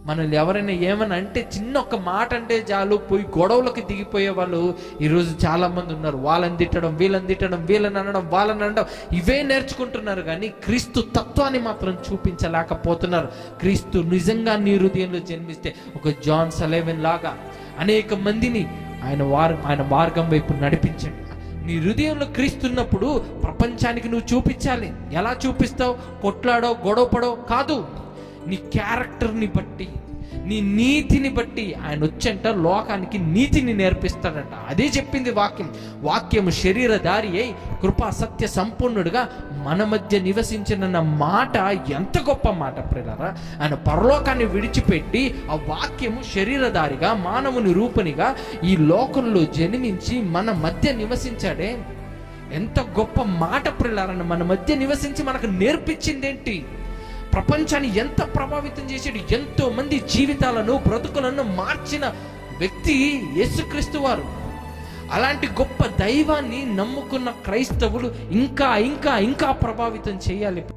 మనల్ని ఎవరైనా ఏమని అంటే చిన్న ఒక మాట అంటే చాలు పోయి గొడవలకు దిగిపోయే వాళ్ళు ఈరోజు చాలా మంది ఉన్నారు వాళ్ళని తిట్టడం వీళ్ళని తిట్టడం వీళ్ళని అనడం వాళ్ళని అనడం ఇవే నేర్చుకుంటున్నారు కానీ క్రీస్తు తత్వాన్ని మాత్రం చూపించలేకపోతున్నారు క్రీస్తు నిజంగా నీ హృదయంలో జన్మిస్తే ఒక జాన్ సలేవెన్ లాగా అనేక మందిని ఆయన వారు ఆయన మార్గం వైపు నడిపించండి నీ హృదయంలో క్రీస్తున్నప్పుడు ప్రపంచానికి నువ్వు చూపించాలి ఎలా చూపిస్తావు కొట్లాడో గొడవపడో కాదు నీ క్యారెక్టర్ని బట్టి నీ నీతిని బట్టి ఆయన వచ్చంట లోకానికి నీతిని నేర్పిస్తాడంట అదే చెప్పింది వాక్యం వాక్యము శరీరధారి అయి కృపా సత్య సంపూర్ణుడుగా మన మధ్య నివసించిన మాట ఎంత గొప్ప మాట ప్రియులారా ఆయన పరలోకాన్ని విడిచిపెట్టి ఆ వాక్యము శరీరధారిగా మానవుని రూపనిగా ఈ లోకంలో జన్మించి మన మధ్య నివసించాడే ఎంత గొప్ప మాట ప్రియులారని మన మధ్య నివసించి మనకు నేర్పించిందేంటి ప్రపంచాన్ని ఎంత ప్రభావితం చేసాడు ఎంతో మంది జీవితాలను బ్రతుకులను మార్చిన వ్యక్తి యేసుక్రీస్తు వారు అలాంటి గొప్ప దైవాన్ని నమ్ముకున్న క్రైస్తవులు ఇంకా ఇంకా ఇంకా ప్రభావితం చేయాలి